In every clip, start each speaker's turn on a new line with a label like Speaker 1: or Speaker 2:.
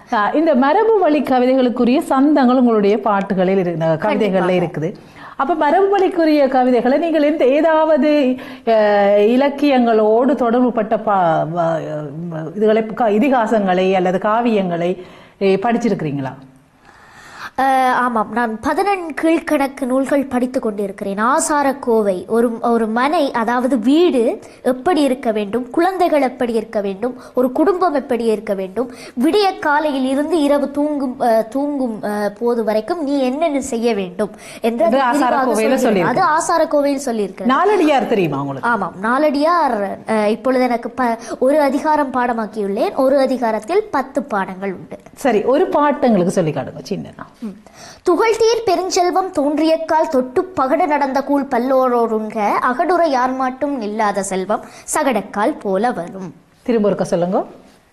Speaker 1: ஆ, இந்த மரபு வழி கவிதைகளுக்குரிய சந்தங்கள் உங்களுடைய பாட்டுகளில் இருக்கு கவிதைகள்ல இருக்குது அப்ப மரபு வழிக்குரிய கவிதைகளை நீங்கள் எந்த ஏதாவது அஹ், இலக்கியங்களோடு தொடர்புபட்ட பா வ- வ- இதுகளை க- இதிகாசங்களை அல்லது காவியங்களை eh, படிச்சிருக்கிறீங்களா
Speaker 2: அஹ், ஆமாம் நான் பதினெண் கீழ்கணக்கு நூல்கள் படித்து கொண்டிருக்கிறேன் ஆசார கோவை ஒரு ஒரு மனை அதாவது வீடு எப்படி இருக்க வேண்டும் குழந்தைகள் எப்படி இருக்க வேண்டும் ஒரு குடும்பம் எப்படி இருக்க வேண்டும் விடிய காலையில் இருந்து இரவு தூங்கும் அஹ், தூங்கும் அஹ், போது வரைக்கும் நீ என்னென்ன செய்ய வேண்டும் என்று
Speaker 1: அது
Speaker 2: அது
Speaker 1: ஆசார
Speaker 2: விரிவாக
Speaker 1: கோவையில
Speaker 2: சொல்லியிருக்கிறது.
Speaker 1: சொல்லியிருக்கு.
Speaker 2: அது ஆசார கோவையில் சொல்லியிருக்கிறது
Speaker 1: நாலடியார் தெரியுமா உங்களுக்கு
Speaker 2: ஆமாம் நாலடியார் அஹ், இப்பொழுது எனக்கு ப ஒரு அதிகாரம் பாடமாக்கியுள்ளேன் ஒரு அதிகாரத்தில் பத்து பாடங்கள் உண்டு
Speaker 1: சரி ஒரு பாட்டு எங்களுக்கு சொல்லி காட்டுங்க சின்ன
Speaker 2: ம். துகள்தீர் பெருஞ்செல்வம் தோன்றியக்கால் தொட்டு பகடு நடந்த கூழ் பல்லோரோருங்க அகடுற யார் மாட்டும் நில்லாத செல்வம் சகடக்கால் போல வரும்
Speaker 1: திரும்ப ஒருக்க சொல்லுங்க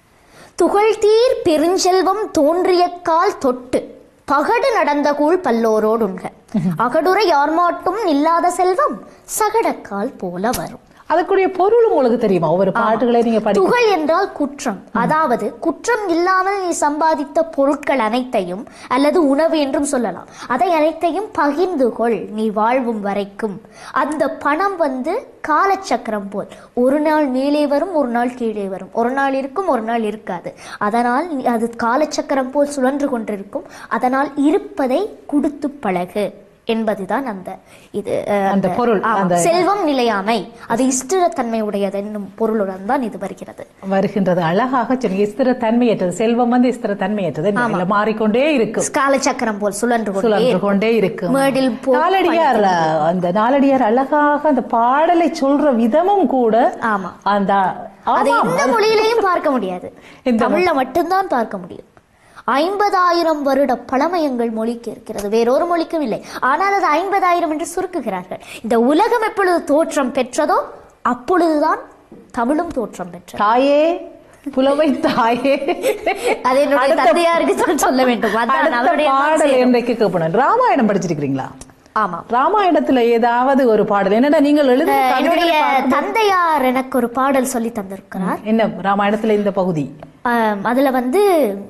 Speaker 2: துகள்தீர் பெருஞ்செல்வம் தோன்றியக்கால் தொட்டு பகடு நடந்த கூழ் பல்லோரோடுங்க அகடுற யார் மாட்டும் நில்லாத செல்வம் சகடக்கால் போல வரும்
Speaker 1: அதுக்குரிய பொருள் உங்களுக்கு தெரியுமா ஒவ்வொரு பாட்டுகளை நீங்க படி
Speaker 2: துகள் என்றால் குற்றம் அதாவது குற்றம் இல்லாமல் நீ சம்பாதித்த பொருட்கள் அனைத்தையும் அல்லது உணவு என்றும் சொல்லலாம் அதை அனைத்தையும் பகிர்ந்து கொள் நீ வாழ்வும் வரைக்கும் அந்த பணம் வந்து காலச்சக்கரம் போல் ஒரு நாள் மேலே வரும் ஒரு நாள் கீழே வரும் ஒரு நாள் இருக்கும் ஒரு நாள் இருக்காது அதனால் நீ- அது காலச்சக்கரம் போல் சுழன்று கொண்டிருக்கும் அதனால் இருப்பதை கொடுத்து பழகு என்பதுதான் அந்த இது அஹ்,
Speaker 1: அந்த பொருள்,
Speaker 2: ஆமா.
Speaker 1: அந்த-
Speaker 2: செல்வம் நிலையாமை அது ஸ்திரத்தன்மை உடையது என்னும் பொருளுடன் தான் இது வருகிறது
Speaker 1: வருகின்றது அழகாக சொன்னீங்க ஸ்திர தன்மையற்றது செல்வம் வந்து ஸ்திர தன்மையற்றது இல்ல, மாறிக்கொண்டே இருக்கும்
Speaker 2: காலச்சக்கரம் போல் சுழன்று கொண்டே
Speaker 1: சுழன்று கொண்டே இருக்கும்
Speaker 2: மேடில் போ
Speaker 1: நாலடியார் அந்த நாலடியார் அழகாக அந்த பாடலை சொல்ற விதமும் கூட
Speaker 2: ஆமா
Speaker 1: அந்த
Speaker 2: அதை
Speaker 1: ஆமாம்.
Speaker 2: எந்த மொழியிலையும் பார்க்க முடியாது
Speaker 1: இந்த
Speaker 2: தமிழ்ல மட்டும்தான் பார்க்க முடியும் ஐம்பதாயிரம் வருட பழமையங்கள் மொழிக்கு இருக்கிறது வேறொரு மொழிக்கும் இல்லை ஆனால் அது ஐம்பதாயிரம் என்று சுருக்குகிறார்கள் இந்த உலகம் எப்பொழுது தோற்றம் பெற்றதோ அப்பொழுதுதான் தமிழும் தோற்றம் பெற்றது
Speaker 1: தாயே புலவை தாயே
Speaker 2: அது என்னுடைய
Speaker 1: அடுத்த-
Speaker 2: தந்தையாருக்கு தான் சொல்ல வேண்டும் அதான்
Speaker 1: அடுத்த
Speaker 2: அவருடைய தான்
Speaker 1: பாடல்
Speaker 2: சேரும்.
Speaker 1: என்றைக்கு கேட்கணும் ராமாயணம் படிச்சிருக்கிறீங்களா
Speaker 2: ஆமாம்
Speaker 1: ராமாயணத்துல ஏதாவது ஒரு பாடல் என்னடா நீங்கள் எழுத
Speaker 2: என்னுடைய தந்தையார் எனக்கு ஒரு பாடல் சொல்லி தந்திருக்கிறார்
Speaker 1: என்ன ராமாயணத்துல இந்த பகுதி
Speaker 2: ஆம், அதுல வந்து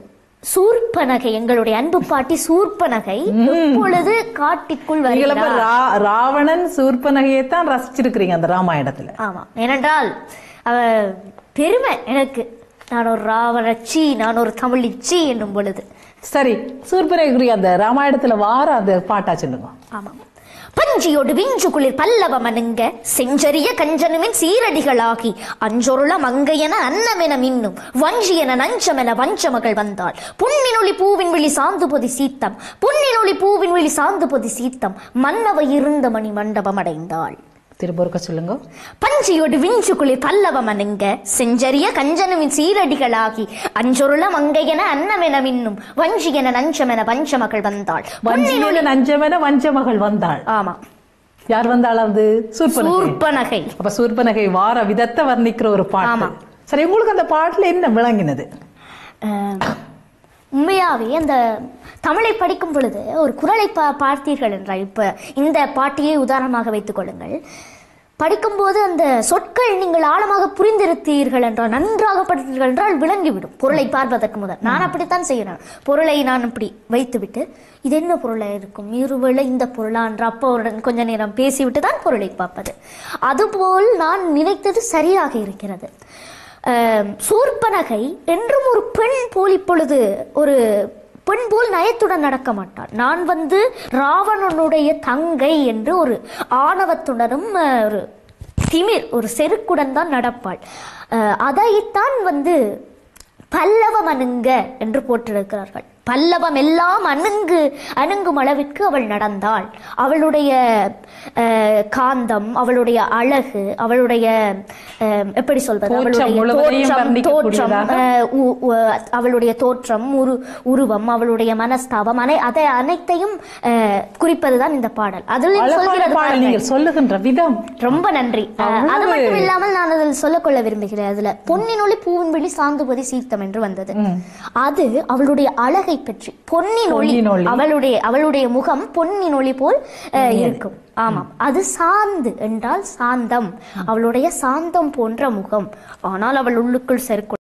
Speaker 2: சூர்பனகை எங்களுடைய அன்பு பாட்டி சூர்பனகை எப்பொழுது காட்டிற்குள்
Speaker 1: நீங்கள் அப்ப
Speaker 2: வருகிறார்
Speaker 1: ரா- ராவணன் சூர்பனகையை தான் ரசிச்சிருக்கிறீங்க அந்த ராமாயணத்துல
Speaker 2: ஆமா ஏனென்றால் அவ பெருமை எனக்கு நான் ஒரு ராவணச்சி நான் ஒரு தமிழிச்சி என்னும் பொழுது
Speaker 1: சரி சூர்பனகைக்குரிய அந்த ராமாயணத்துல வார அந்த பாட்டா சொல்லுங்க
Speaker 2: ஆமாம் பஞ்சியோடு விஞ்சு குளிர் பல்லவ மனுங்க செஞ்சரிய கஞ்சனுமின் சீரடிகளாகி அஞ்சொருள மங்கையென அன்னமென மின்னும் வஞ்சியென நஞ்சமென வஞ்சமகள் வந்தாள் புன்னினொளி பூவின் விழி சாந்து பொதி சீத்தம் புன்னினொளி பூவின் விழி சாந்து பொதி சீத்தம் மன்னவ இருந்த மணி மண்டபம் அடைந்தாள்
Speaker 1: திரும்ப ஒருக்க சொல்லுங்க
Speaker 2: பஞ்சியோடு விஞ்சு குளிர் பல்லவ மனுங்க செஞ்சரிய கஞ்சனுமின் சீரடிகளாகி அஞ்சொருள மங்கையென அன்னமென மின்னும் வஞ்சியென நஞ்சமென வஞ்சமகள் வந்தாள்
Speaker 1: வஞ்சியில நஞ்சமென வஞ்சமகள் வந்தாள்
Speaker 2: ஆமா
Speaker 1: யார் வந்தாள் அது சூர்பனகை
Speaker 2: சூர்பனகை
Speaker 1: அப்ப சூர்பனகை வார விதத்தை வர்ணிக்கிற ஒரு பாட்டு
Speaker 2: ஆமா.
Speaker 1: சரி உங்களுக்கு அந்த பாட்டுல என்ன விளங்கினது
Speaker 2: அஹ், உண்மையாவே அந்த தமிழை படிக்கும் பொழுது ஒரு குரலை பா பார்த்தீர்கள் என்றால் இப்ப இந்த பாட்டியை உதாரணமாக வைத்துக் கொள்ளுங்கள் படிக்கும்போது அந்த சொற்கள் நீங்கள் ஆழமாக புரிந்திருத்தீர்கள் என்றால் நன்றாக படித்தீர்கள் என்றால் விளங்கிவிடும் பொருளை பார்ப்பதற்கு முதல் நான் அப்படித்தான் செய்கிறேன் பொருளை நான் இப்படி வைத்துவிட்டு இது என்ன பொருளா இருக்கும் இருவேளை இந்த பொருளா என்று அப்போருடன் கொஞ்ச நேரம் பேசிவிட்டு தான் பொருளை பார்ப்பது அதுபோல் நான் நினைத்தது சரியாக இருக்கிறது ஆம், சூர்பனகை என்றும் ஒரு பெண் போல் இப்பொழுது ஒரு பெண் போல் நயத்துடன் நடக்க மாட்டாள் நான் வந்து ராவணனுடைய தங்கை என்று ஒரு ஆணவத்துடனும் அஹ், ஒரு திமிர் ஒரு செருக்குடன் தான் நடப்பாள் அஹ், அதைத்தான் வந்து பல்லவம் அணுங்க என்று போட்டிருக்கிறார்கள் பல்லவம் எல்லாம் அணுங்கு அணுங்கும் அளவிற்கு அவள் நடந்தாள் அவளுடைய அஹ், காந்தம் அவளுடைய அழகு அவளுடைய அஹ், எப்படி சொல்வது
Speaker 1: தோற்றம்
Speaker 2: அவளுடைய
Speaker 1: முழுவதையும்
Speaker 2: தோற்றம் தோற்றம்
Speaker 1: வர்ணிக்கக்கூடியதாக.
Speaker 2: அஹ், உ- உ- அவளுடைய தோற்றம் உரு உருவம் அவளுடைய மனஸ்தாபம் அனை அதை அனைத்தையும் அஹ், குறிப்பதுதான் இந்த பாடல் அதில்
Speaker 1: அழகான
Speaker 2: சொல்கிறது
Speaker 1: பாடல்
Speaker 2: பாருங்கள்.
Speaker 1: நீங்கள் சொல்லுகின்ற விதம்
Speaker 2: ரொம்ப நன்றி அஹ், அது
Speaker 1: அவ்வளவு-
Speaker 2: மட்டும் இல்லாமல் நான் அதில் சொல்லிக்கொள்ள விரும்புகிறேன் அதுல பொன்னின் ஒளி பூவின் விழி சாந்துபதி சீர்த்தம் என்று வந்தது அது அவளுடைய அழகை பற்றி பொன்னின் ஒளி
Speaker 1: பொன்னின் ஒளி.
Speaker 2: அவளுடைய அவளுடைய முகம் பொன்னின் ஒளி போல் அஹ், இருக்கும் ஆமாம் அது சாந்து என்றால் சாந்தம் அவளுடைய சாந்தம் போன்ற முகம் ஆனால் அவள் உள்ளுக்குள் செருக்கு